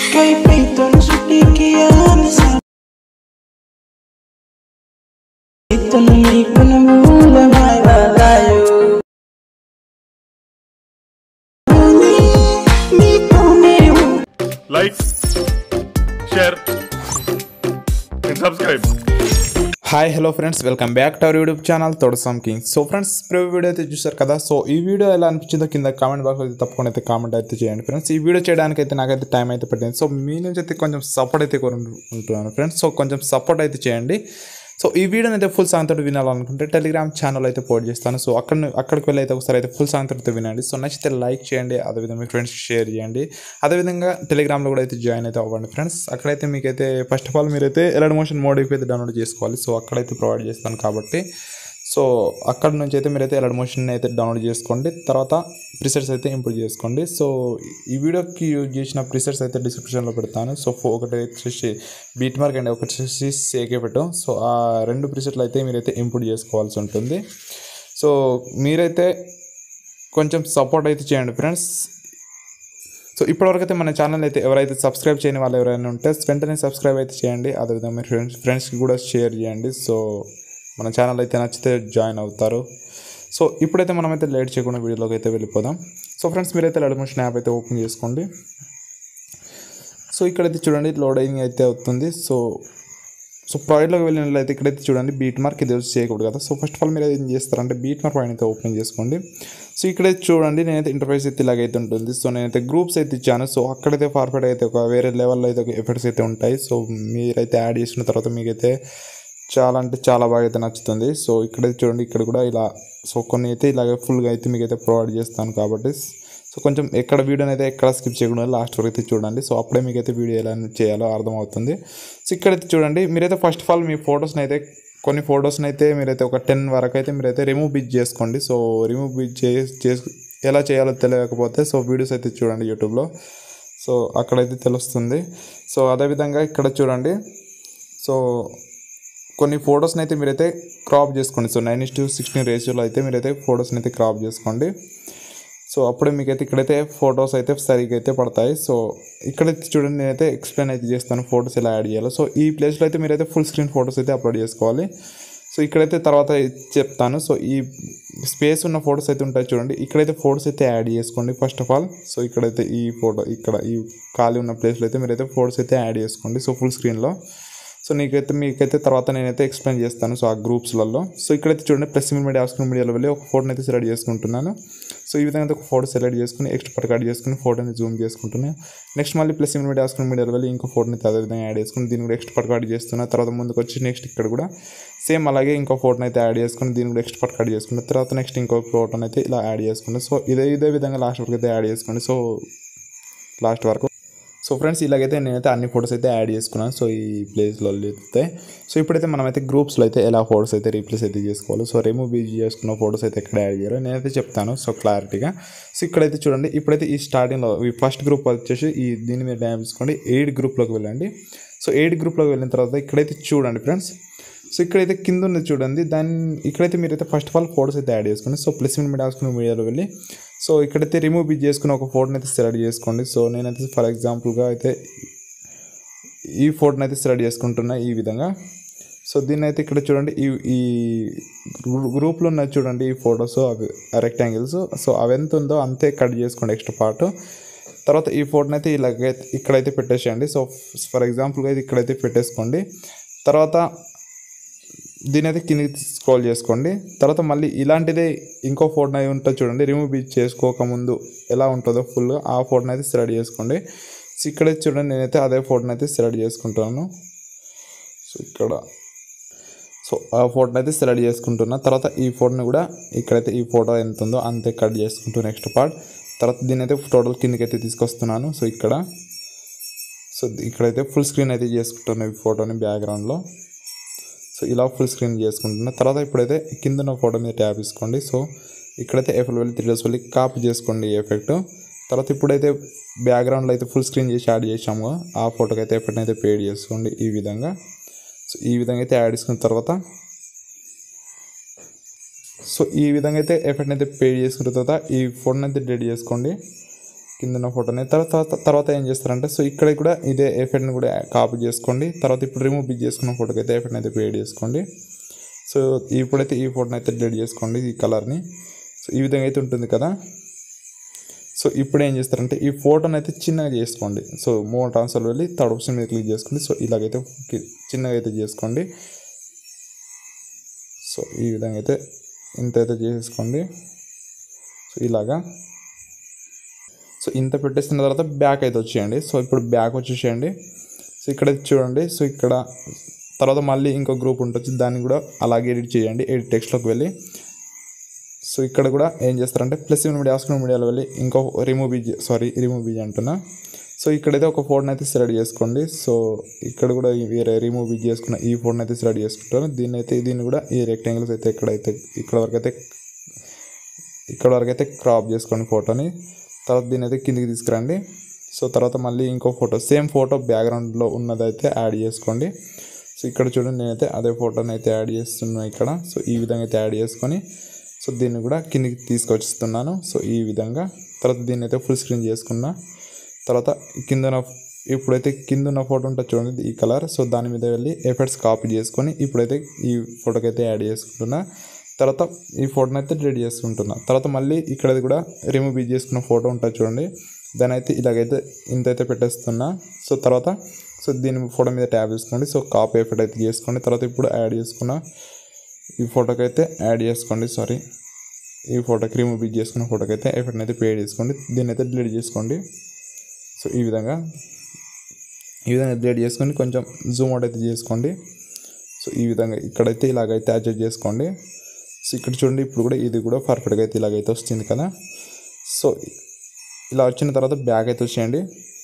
Respeito, não suplique antes Ito na may panagula may malayo Ni kumiwa like, share, and subscribe. Hi hello friends welcome back to our YouTube channel తోడసమ్ king so friends pre video అయితే చూసారు కదా so ఈ video ఎలా అనిపించిందో కింద comment box అయితే తప్పకుండా అయితే కామెంట్ అయితే చేయండి ఫ్రెండ్స్ ఈ వీడియో చేయడానికి అయితే నాకైతే టైం అయితే పట్టింది సో మీ నుంచి అయితే కొంచెం సపోర్ట్ అయితే కోరుకుంటున్నాను ఫ్రెండ్స్ సో కొంచెం సపోర్ట్ అయితే చేయండి సో ఈ వీడియోని అయితే ఫుల్ సాంగ్ తోటి వినాలనుకుంటే టెలిగ్రామ్ ఛానల్ అయితే పోస్ట్ చేస్తాను సో అక్కడ అక్కడికి వెళ్ళి అయితే ఒకసారి అయితే ఫుల్ సాంగ్ తోటి వినండి సో నచ్చితే లైక్ చేయండి అదేవిధంగా మీ ఫ్రెండ్స్ షేర్ చేయండి అదేవిధంగా టెలిగ్రామ్లో కూడా అయితే జాయిన్ అయితే అవ్వండి ఫ్రెండ్స్ అక్కడైతే మీకైతే ఫస్ట్ ఆఫ్ ఆల్ మీరైతే ఎలడ్ మోషన్ మోడ్ అయితే డౌన్లోడ్ చేసుకోవాలి సో అక్కడైతే ప్రొవైడ్ చేస్తాను కాబట్టి సో అక్కడ నుంచి అయితే మీరైతే ఎలడ్ మోషన్ అయితే డౌన్లోడ్ చేసుకోండి తర్వాత ప్రిసెట్స్ అయితే ఇంప్రూవ్ చేసుకోండి సో ఈ వీడియోకి యూజ్ చేసిన ప్రిసెట్స్ అయితే డిస్క్రిప్షన్లో పెడతాను సో ఫో- ఒకటి వచ్చేసి బీట్ మార్క్ అండ్ ఒకటి వచ్చేసి సేకే పెట్టాం సో ఆ రెండు ప్రిసెట్లు అయితే మీరైతే ఇంప్రూవ్ చేసుకోవాల్సి ఉంటుంది సో మీరైతే కొంచెం సపోర్ట్ అయితే చేయండి ఫ్రెండ్స్ సో ఇప్పటివరకు అయితే మన ఛానల్ అయితే ఎవరైతే సబ్స్క్రైబ్ చేయని వాళ్ళు ఎవరైనా ఉంటే వెంటనే సబ్స్క్రైబ్ అయితే చేయండి అదేవిధంగా మీ ఫ్రెండ్స్ ఫ్రెండ్స్కి కూడా షేర్ చేయండి సో మన ఛానల్ అయితే నచ్చితే జాయిన్ అవుతారు సో ఇప్పుడైతే మనమైతే లేట్ చేయకుండా వీడియోలోకి అయితే వెళ్ళిపోదాం సో ఫ్రెండ్స్ మీరైతే లెడమోషన్ యాప్ అయితే ఓపెన్ చేసుకోండి సో ఇక్కడైతే చూడండి లోడింగ్ అయితే అవుతుంది సో సో ప్రాజెక్ట్లోకి వెళ్ళినట్లయితే ఇక్కడైతే చూడండి బీట్ మార్క్ ఇది వచ్చి చేయకూడదు కదా సో ఫస్ట్ ఆఫ్ ఆల్ మీరు ఏం చేస్తారంటే బీట్ మార్క్ పైన అయితే ఓపెన్ చేసుకోండి సో ఇక్కడైతే చూడండి నేనైతే ఇంటర్ఫేస్ అయితే ఇలాగైతే ఉంటుంది సో నేనైతే గ్రూప్స్ అయితే ఇచ్చాను సో అక్కడైతే ఫార్ఫెట్ అయితే ఒక వేరే లెవెల్లో అయితే ఒక ఎఫెక్ట్స్ అయితే ఉంటాయి సో మీరైతే యాడ్ చేసిన తర్వాత మీకైతే చాలా అంటే చాలా బాగా అయితే నచ్చుతుంది సో ఇక్కడైతే చూడండి ఇక్కడ కూడా ఇలా సో కొన్ని అయితే ఇలాగ ఫుల్గా అయితే మీకైతే ప్రొవైడ్ చేస్తాను కాబట్టి సో కొంచెం ఎక్కడ వీడియోని అయితే ఎక్కడ స్కిప్ చేయకుండా లాస్ట్ వరకు అయితే చూడండి సో అప్పుడే మీకైతే వీడియో ఎలా చేయాలో అర్థమవుతుంది సో ఇక్కడైతే చూడండి మీరైతే ఫస్ట్ ఆఫ్ ఆల్ మీ ఫొటోస్ని అయితే కొన్ని ఫొటోస్ని అయితే మీరైతే ఒక టెన్ వరకు అయితే మీరైతే రిమూవ్ బిచ్ చేసుకోండి సో రిమూవ్ బిచ్ చేసి ఎలా చేయాలో తెలియకపోతే సో వీడియోస్ అయితే చూడండి యూట్యూబ్లో సో అక్కడైతే తెలుస్తుంది సో అదేవిధంగా ఇక్కడ చూడండి సో కొన్ని ఫొటోస్ని అయితే మీరైతే క్రాప్ చేసుకోండి so nine is to sixteen రేషియోలో అయితే మీరైతే ఫొటోస్ని అయితే క్రాప్ చేసుకోండి సో అప్పుడే మీకైతే ఇక్కడైతే ఫొటోస్ అయితే సరిగ్గా అయితే పడతాయి సో ఇక్కడైతే చూడండి నేనైతే ఎక్స్ప్లెయిన్ అయితే చేస్తాను ఫొటోస్ ఎలా యాడ్ చేయాలో సో ఈ ప్లేస్లో అయితే మీరైతే ఫుల్ స్క్రీన్ ఫొటోస్ అయితే అప్లోడ్ చేసుకోవాలి సో ఇక్కడైతే తర్వాత చెప్తాను సో ఈ స్పేస్ ఉన్న ఫొటోస్ అయితే ఉంటాయి చూడండి ఇక్కడైతే ఫొటోస్ అయితే యాడ్ చేసుకోండి ఫస్ట్ ఆఫ్ ఆల్ సో ఇక్కడైతే ఈ ఫోటో ఇక్కడ ఈ ఖాళీ ఉన్న ప్లేస్లో అయితే మీరైతే ఫొటోస్ అయితే యాడ్ చేసుకోండి సో ఫుల్ స్క్రీన్లో సో నీకైతే మీకైతే తర్వాత నేనైతే ఎక్స్ప్లెయిన్ చేస్తాను సో ఆ గ్రూప్స్లలో సో ఇక్కడైతే చూడండి ప్లస్ మీడియా ఆస్క్రీన్ మీడియాలో వెళ్ళి ఒక ఫోటోని అయితే సెలెక్ట్ చేసుకుంటున్నాను సో ఈ విధంగా అయితే ఒక ఫోటో సెలెక్ట్ చేసుకుని ఎక్స్ట్రా కట్ చేసుకుని ఫోటోని జూమ్ చేసుకుంటున్నాను నెక్స్ట్ మళ్ళీ ప్లస్ మీడియా ఆస్క్రీన్ మీడియాలో వెళ్ళి ఇంకో ఫోటోని అయితే అదే విధంగా యాడ్ చేసుకుని దీన్ని కూడా ఎక్స్ట్రా కట్ చేస్తున్నా తర్వాత ముందుకు వచ్చి నెక్స్ట్ ఇక్కడ కూడా సేమ్ అలాగే ఇంకో ఫోటోని అయితే యాడ్ చేసుకుని దీన్ని కూడా ఎక్స్ట్రా కట్ చేసుకున్న తర్వాత నెక్స్ట్ ఇంకో ఫోటోని అయితే ఇలా యాడ్ చేసుకుంటాను సో ఇదే ఇదే విధంగా లాస్ట్ వరకు అయితే యాడ్ చేసుకోండి సో లాస్ట్ వరకు సో ఫ్రెండ్స్ ఇలాగైతే నేనైతే అన్ని ఫొటోస్ అయితే యాడ్ చేసుకున్నాను సో ఈ ప్లేస్లో అయితే సో ఇప్పుడైతే మనమైతే గ్రూప్స్లో అయితే ఎలా ఫొటోస్ అయితే రీప్లేస్ అయితే చేసుకోవాలి సో రిమూవ్ చేసుకున్న ఫొటోస్ అయితే ఎక్కడ యాడ్ చేయాలో నేనైతే చెప్తాను సో క్లారిటీగా సో ఇక్కడైతే చూడండి ఇప్పుడైతే ఈ స్టార్టింగ్లో ఈ ఫస్ట్ గ్రూప్ వచ్చేసి ఈ దీన్ని మీరు డ్యామ్ తీసుకోండి ఎయిట్ గ్రూప్లోకి వెళ్ళండి సో ఎయిట్ గ్రూప్లోకి వెళ్ళిన తర్వాత ఇక్కడైతే చూడండి ఫ్రెండ్స్ సో ఇక్కడైతే కింద ఉన్నది చూడండి దాన్ని ఇక్కడైతే మీరైతే ఫస్ట్ ఆఫ్ ఆల్ ఫోటోస్ అయితే యాడ్ చేసుకోండి సో ప్లస్ మీడియా ఆసుకుని మీడియాలో వెళ్ళి సో ఇక్కడైతే రిమూవ్ బిచ్ చేసుకుని ఒక ఫోటోని అయితే సెలెక్ట్ చేసుకోండి సో నేనైతే ఫర్ ఎగ్జాంపుల్గా అయితే ఈ ఫోటోని అయితే సెలెక్ట్ చేసుకుంటున్నా ఈ విధంగా సో దీన్ని అయితే ఇక్కడ చూడండి ఈ ఈ గ్రూప్లో ఉన్నది చూడండి ఈ ఫొటోస్ అవి రెక్టాంగిల్స్ సో అవి ఎంత ఉందో అంతే కట్ చేసుకోండి ఎక్స్ట్రా పార్ట్ తర్వాత ఈ ఫోటోని అయితే ఇలాగైతే ఇక్కడైతే పెట్టేసేయండి సో ఫర్ ఎగ్జాంపుల్గా అయితే ఇక్కడైతే పెట్టేసుకోండి తర్వాత దీని అయితే కిందకి స్క్రోల్ చేసుకోండి తర్వాత మళ్ళీ ఇలాంటిదే ఇంకో ఫోటో అయితే ఉంటుంది చూడండి రిమూవ్ బిచ్ చేసుకోకముందు ఎలా ఉంటుందో ఫుల్ ఆ ఫోటోని అయితే సెలెక్ట్ చేసుకోండి సో ఇక్కడైతే చూడండి నేనైతే అదే ఫోటోని అయితే సెలెక్ట్ చేసుకుంటాను సో ఇక్కడ సో ఆ ఫోటోని అయితే సెలెక్ట్ చేసుకుంటున్నా తర్వాత ఈ ఫోటోని కూడా ఇక్కడైతే ఈ ఫోటో ఎంత ఉందో అంతే కట్ చేసుకుంటూ నెక్స్ట్ పార్ట్ తర్వాత దీని అయితే టోటల్ కిందకి అయితే తీసుకొస్తున్నాను సో ఇక్కడ సో ఇక్కడైతే ఫుల్ స్క్రీన్ అయితే చేసుకుంటున్నాను ఈ ఫోటోని బ్యాక్గ్రౌండ్లో సో ఇలా ఫుల్ స్క్రీన్ చేసుకుంటున్నా తర్వాత ఇప్పుడైతే కింద ఉన్న ఫోటో మీద ట్యాప్ తీసుకోండి సో ఇక్కడైతే ఎఫ్ఎల్ వెళ్ళి త్రీ డేస్ వెళ్ళి కాపీ చేసుకోండి ఈ ఎఫెక్ట్ తర్వాత ఇప్పుడైతే బ్యాక్గ్రౌండ్లో అయితే ఫుల్ స్క్రీన్ చేసి యాడ్ చేసాము ఆ ఫోటోకి అయితే ఎఫెక్ట్ అయితే పేడ్ చేసుకోండి ఈ విధంగా సో ఈ విధంగా అయితే యాడ్ చేసుకున్న తర్వాత సో ఈ విధంగా అయితే ఎఫెక్ట్ అయితే పే చేసుకున్న తర్వాత ఈ ఫోటోని అయితే డెడ్ చేసుకోండి కింద ఉన్న ఫోటోని తర్వాత తర్వాత ఏం చేస్తారంటే సో ఇక్కడ కూడా ఇదే ఎఫెక్ట్ని కూడా కాపీ చేసుకోండి తర్వాత ఇప్పుడు రిమూవ్ బిగ్ చేసుకున్న ఫోటోకి అయితే ఎఫెక్ట్ని అయితే పేడ్ చేసుకోండి సో ఇప్పుడైతే ఈ ఫోటోని అయితే డిలీట్ చేసుకోండి ఈ కలర్ని సో ఈ విధంగా అయితే ఉంటుంది కదా సో ఇప్పుడు ఏం చేస్తారంటే ఈ ఫోటోని అయితే చిన్నగా చేసుకోండి సో మూవ్ ట్రాన్స్ఫర్ వెళ్ళి థర్డ్ ఆప్షన్ మీద క్లిక్ చేసుకోండి సో ఇలాగైతే కి- చిన్నగా అయితే చేసుకోండి సో ఈ విధంగా అయితే ఇంత అయితే చేసేసుకోండి సో ఇలాగా సో ఇంత పెట్టేసిన తర్వాత బ్యాక్ అయితే వచ్చేయండి సో ఇప్పుడు బ్యాక్ వచ్చేసేయండి సో ఇక్కడ చూడండి సో ఇక్కడ తర్వాత మళ్ళీ ఇంకో గ్రూప్ ఉంటుంది దాన్ని కూడా అలాగే ఎడిట్ చేయండి ఎడిట్ టెక్స్ట్లోకి వెళ్ళి సో ఇక్కడ కూడా ఏం చేస్తారంటే ప్లస్ మీడియా ఆస్క్రీన్ మీడియాలో వెళ్ళి ఇంకో remove BG sorry remove BG అంటున్నా సో ఇక్కడైతే ఒక ఫోటోని అయితే సెలెక్ట్ చేసుకోండి సో ఇక్కడ కూడా ఈ వేరే రిమూవ్ బీజ్ చేసుకున్న ఈ ఫోటోని అయితే సెలెక్ట్ చేసుకుంటాను దీన్ని అయితే దీన్ని కూడా ఈ రెక్టాంగిల్స్ అయితే ఎక్కడైతే ఇక్కడ వరకు అయితే ఇక్కడ వరకు అయితే క్రాప్ చేసుకోండి ఫోటోని తర్వాత దీన్ని అయితే కిందికి తీసుకురండి సో తర్వాత మళ్ళీ ఇంకో ఫోటో సేమ్ ఫోటో బ్యాక్గ్రౌండ్లో ఉన్నదైతే యాడ్ చేసుకోండి సో ఇక్కడ చూడండి నేనైతే అదే ఫోటోని అయితే యాడ్ చేస్తున్నాను ఇక్కడ సో ఈ విధంగా అయితే యాడ్ చేసుకొని సో దీన్ని కూడా కిందికి తీసుకొచ్చిస్తున్నాను సో ఈ విధంగా తర్వాత దీన్ని అయితే ఫుల్ స్క్రీన్ చేసుకున్నా తర్వాత కింద ఉన్న ఇప్పుడైతే కింద ఉన్న ఫోటో ఉంటుంది చూడండి ఈ కలర్ సో దాని మీద వెళ్ళి ఎఫెక్ట్స్ కాపీ చేసుకొని ఇప్పుడైతే ఈ ఫోటోకి అయితే యాడ్ చేసుకుంటున్నా తర్వాత ఈ ఫోటోని అయితే డిలీట్ చేసుకుంటున్నా తర్వాత మళ్ళీ ఇక్కడ కూడా రిమూవ్ చేసుకున్న ఫోటో ఉంటుంది చూడండి దాని అయితే ఇలాగైతే ఇంత అయితే పెట్టేస్తున్నా సో తర్వాత సో దీని ఫోటో మీద ట్యాప్ చేసుకోండి సో కాపీ ఎఫెక్ట్ అయితే చేసుకోండి తర్వాత ఇప్పుడు యాడ్ చేసుకున్న ఈ ఫోటోకి అయితే యాడ్ చేసుకోండి సారీ ఈ ఫోటోకి రిమూవ్ బిగ్ చేసుకున్న ఫోటోకి అయితే ఎఫెక్ట్ని అయితే పే చేసుకోండి దీన్ని అయితే డిలీట్ చేసుకోండి సో ఈ విధంగా ఈ విధంగా డిలీట్ చేసుకొని కొంచెం జూమ్ అవుట్ అయితే చేసుకోండి సో ఈ విధంగా ఇక్కడైతే ఇలాగైతే అడ్జస్ట్ చేసుకోండి సో ఇక్కడ చూడండి ఇప్పుడు కూడా ఇది కూడా పర్ఫెక్ట్గా అయితే ఇలాగైతే వస్తుంది కదా సో ఇలా వచ్చిన తర్వాత బ్యాగ్ అయితే వచ్చేయండి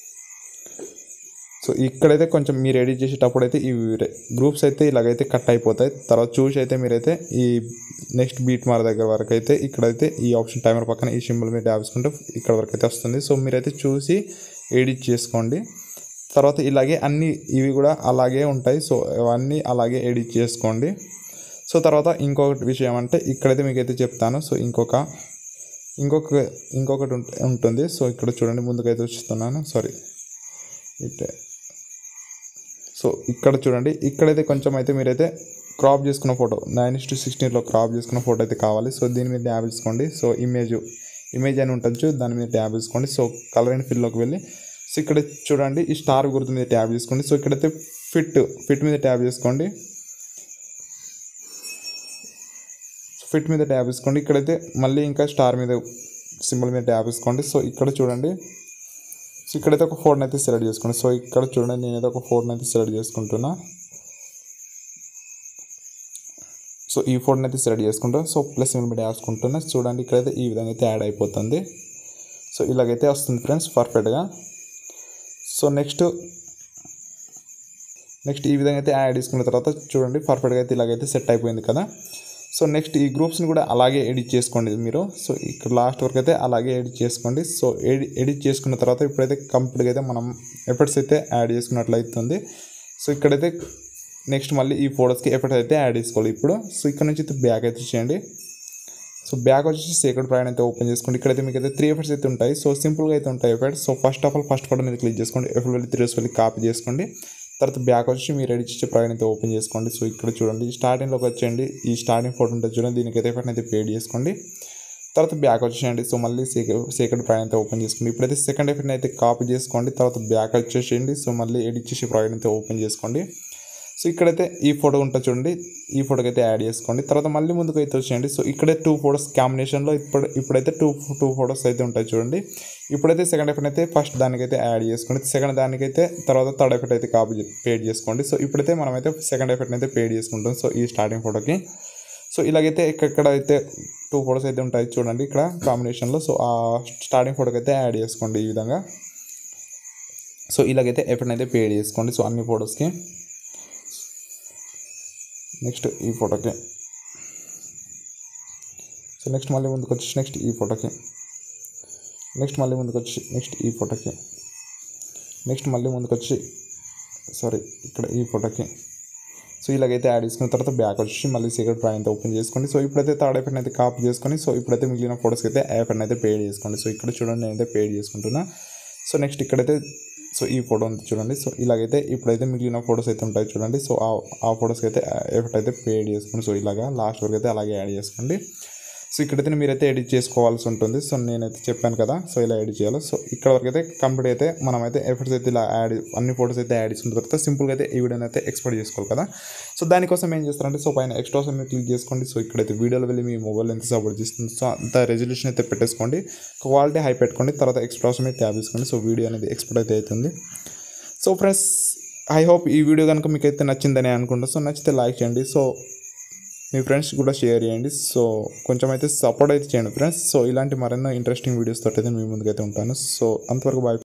సో ఇక్కడైతే కొంచెం మీరు ఎడిట్ చేసేటప్పుడు అయితే ఈ గ్రూప్స్ అయితే ఇలాగైతే కట్ అయిపోతాయి తర్వాత చూసి అయితే మీరైతే ఈ నెక్స్ట్ బీట్ మార్ దగ్గర వరకు అయితే ఇక్కడైతే ఈ ఆప్షన్ టైమర్ పక్కన ఈ సింబల్ మీద ట్యాప్ చేసుకుంటే ఇక్కడ వరకు అయితే వస్తుంది సో మీరైతే చూసి ఎడిట్ చేసుకోండి తర్వాత ఇలాగే అన్ని ఇవి కూడా అలాగే ఉంటాయి సో అవన్నీ అలాగే ఎడిట్ చేసుకోండి సో తర్వాత ఇంకొకటి విషయం అంటే ఇక్కడైతే మీకైతే చెప్తాను సో ఇంకొక ఇంకొక ఇంకొకటి ఉంట- ఉంటుంది సో ఇక్కడ చూడండి ముందుకైతే వస్తున్నాను సారీ ఇటే సో ఇక్కడ చూడండి ఇక్కడైతే కొంచెం అయితే మీరైతే క్రాప్ చేసుకున్న ఫోటో నైన్ ఇస్ టు సిక్స్టీన్లో క్రాప్ చేసుకున్న ఫోటో అయితే కావాలి సో దీని మీద ట్యాబ్ తీసుకోండి సో ఇమేజ్ ఇమేజ్ అని ఉంటుంది చూ, దాని మీద ట్యాబ్ తీసుకోండి సో కలర్ అండ్ ఫిల్లోకి వెళ్ళి సో ఇక్కడ చూడండి ఈ స్టార్ గుర్తు మీద ట్యాబ్ చేసుకోండి సో ఇక్కడైతే ఫిట్ ఫిట్ మీద ట్యాబ్ చేసుకోండి ఫిట్ మీద ట్యాబ్ తీసుకోండి ఇక్కడైతే మళ్ళీ ఇంకా స్టార్ మీద సింబల్ మీద ట్యాబ్ తీసుకోండి సో ఇక్కడ చూడండి సో ఇక్కడైతే ఒక ఫోర్ని అయితే సెలెక్ట్ చేసుకోండి సో ఇక్కడ చూడండి నేనైతే ఒక ఫోర్ని అయితే సెలెక్ట్ చేసుకుంటున్నా సో ఈ ఫోర్ని అయితే సెలెక్ట్ చేసుకుంటా సో ప్లస్ సింబల్ మీద వేసుకుంటున్నా చూడండి ఇక్కడైతే ఈ విధంగా అయితే యాడ్ అయిపోతుంది సో ఇలాగైతే వస్తుంది ఫ్రెండ్స్ పర్ఫెక్ట్గా సో నెక్స్ట్ నెక్స్ట్ ఈ విధంగా అయితే యాడ్ చేసుకున్న తర్వాత చూడండి పర్ఫెక్ట్గా అయితే ఇలాగైతే సెట్ అయిపోయింది కదా సో నెక్స్ట్ ఈ గ్రూప్స్ని కూడా అలాగే ఎడిట్ చేసుకోండి మీరు సో ఇక్కడ లాస్ట్ వరకు అయితే అలాగే ఎడిట్ చేసుకోండి సో ఎడి ఎడిట్ చేసుకున్న తర్వాత ఇప్పుడైతే కంప్లీట్గా అయితే మనం ఎఫర్ట్స్ అయితే యాడ్ చేసుకున్నట్లు అవుతుంది సో ఇక్కడైతే నెక్స్ట్ మళ్ళీ ఈ ఫోటోస్కి ఎఫర్ట్స్ అయితే యాడ్ చేసుకోవాలి ఇప్పుడు సో ఇక్కడ నుంచి అయితే బ్యాక్ అయితే చేయండి సో బ్యాక్ వచ్చేసి సేకడ్ ప్రయాణం అయితే ఓపెన్ చేసుకోండి ఇక్కడైతే మీకు అయితే త్రీ ఎఫర్ట్స్ అయితే ఉంటాయి సో సింపుల్గా అయితే ఉంటాయి efforts so first of all first photo మీద క్లిక్ చేసుకోండి ఎఫర్ట్ వెళ్ళి త్రీ వెళ్ళి కాపీ చేసుకోండి తర్వాత బ్యాక్ వచ్చి మీరు ఎడిట్ చేసే ప్రయాణం అయితే ఓపెన్ చేసుకోండి సో ఇక్కడ చూడండి స్టార్టింగ్లోకి వచ్చేయండి ఈ స్టార్టింగ్ ఫోటో ఉంటుంది చూడండి దీనికైతే ఎఫర్ట్ అయితే పేడ్ చేసుకోండి తర్వాత బ్యాక్ వచ్చేయండి సో మళ్ళీ సేక సేకడ్ ప్రయాణం అయితే ఓపెన్ చేసుకోండి ఇప్పుడైతే సెకండ్ ఎఫెక్ట్ అయితే కాపీ చేసుకోండి తర్వాత బ్యాక్ వచ్చేసేయండి సో మళ్ళీ ఎడిట్ చేసే ప్రయాణం అయితే ఓపెన్ చేసుకోండి సో ఇక్కడైతే ఈ ఫోటో ఉంటుంది చూడండి ఈ ఫోటోకి అయితే యాడ్ చేసుకోండి తర్వాత మళ్ళీ ముందుకు అయితే వచ్చేయండి సో ఇక్కడే టూ ఫోటోస్ కాంబినేషన్లో ఇప్పుడు ఇప్పుడైతే టూ టూ ఫోటోస్ అయితే ఉంటాయి చూడండి ఇప్పుడైతే సెకండ్ ఎఫెక్ట్ అయితే ఫస్ట్ దానికైతే యాడ్ చేసుకోండి సెకండ్ దానికైతే తర్వాత థర్డ్ ఎఫెక్ట్ అయితే కాపీ పేడ్ చేసుకోండి సో ఇప్పుడైతే మనమైతే సెకండ్ ఎఫెక్ట్ అయితే పేడ్ చేసుకుంటాం సో ఈ స్టార్టింగ్ ఫోటోకి సో ఇలాగైతే ఎక్కడ అయితే టూ ఫోటోస్ అయితే ఉంటాయి చూడండి ఇక్కడ కాంబినేషన్లో సో ఆ స్టార్టింగ్ ఫోటోకి అయితే యాడ్ చేసుకోండి ఈ విధంగా సో ఇలాగైతే ఎఫెక్ట్ అయితే పేడ్ చేసుకోండి సో అన్ని ఫొటోస్కి నెక్స్ట్ ఈ ఫోటోకి సో నెక్స్ట్ మళ్ళీ ముందుకు వచ్చి నెక్స్ట్ ఈ ఫోటోకి నెక్స్ట్ మళ్ళీ ముందుకు వచ్చి నెక్స్ట్ ఈ ఫోటోకి నెక్స్ట్ మళ్ళీ ముందుకు వచ్చి సారీ ఇక్కడ ఈ ఫోటోకి సో ఇలాగైతే యాడ్ చేసుకున్న తర్వాత బ్యాక్ వచ్చి మళ్ళీ సీక్రెట్ డ్రా అయితే ఓపెన్ చేసుకోండి సో ఇప్పుడైతే థర్డ్ ఎఫెక్ట్ అయితే కాపీ చేసుకొని సో ఇప్పుడైతే మిగిలిన ఫోటోస్కి అయితే ఎఫెక్ట్ అయితే పేడ్ చేసుకోండి సో ఇక్కడ చూడండి నేనైతే పేడ్ చేసుకుంటున్నా సో నెక్స్ట్ ఇక్కడైతే సో ఈ ఫోటో ఉంది చూడండి సో ఇలాగైతే ఇప్పుడైతే మిగిలిన ఫోటోస్ అయితే ఉంటాయి చూడండి సో ఆ ఆ ఫోటోస్కి అయితే ఎఫెక్ట్ అయితే పేడ్ చేసుకోండి సో ఇలాగా లాస్ట్ వరకు అయితే అలాగే యాడ్ చేసుకోండి సో ఇక్కడైతే మీరైతే ఎడిట్ చేసుకోవాల్సి ఉంటుంది సో నేనైతే చెప్పాను కదా సో ఇలా ఎడిట్ చేయాలి సో ఇక్కడ వరకు అయితే కంప్లీట్ అయితే మనమైతే ఎఫర్ట్స్ అయితే ఇలా యాడ్ అన్ని ఫోటోస్ అయితే యాడ్ చేసుకున్న తర్వాత సింపుల్గా అయితే ఈ వీడియోని అయితే ఎక్స్పోర్ట్ చేసుకోవాలి కదా సో దానికోసం ఏం చేస్తారంటే సో పైన ఎక్స్ట్రాస్ మీద క్లిక్ చేసుకోండి సో ఇక్కడైతే వీడియోలో వెళ్ళి మీ మొబైల్ ఎంత సపోర్ట్ చేస్తుంది సో అంత రెజల్యూషన్ అయితే పెట్టేసుకోండి క్వాలిటీ హై పెట్టుకోండి తర్వాత ఎక్స్ట్రాస్ మీద ట్యాబ్ చేసుకోండి సో వీడియో అనేది ఎక్స్పోర్ట్ అయితే అవుతుంది సో ఫ్రెండ్స్ ఐ హోప్ ఈ వీడియో కనుక మీకు అయితే నచ్చిందని అనుకుంటా సో నచ్చితే లైక్ చేయండి సో మీ ఫ్రెండ్స్ కూడా షేర్ చేయండి సో కొంచెం అయితే సపోర్ట్ అయితే చేయండి ఫ్రెండ్స్ సో ఇలాంటి మరెన్నో ఇంట్రెస్టింగ్ వీడియోస్ తోటి అయితే మీ ముందుకైతే ఉంటాను సో అంతవరకు బాయ్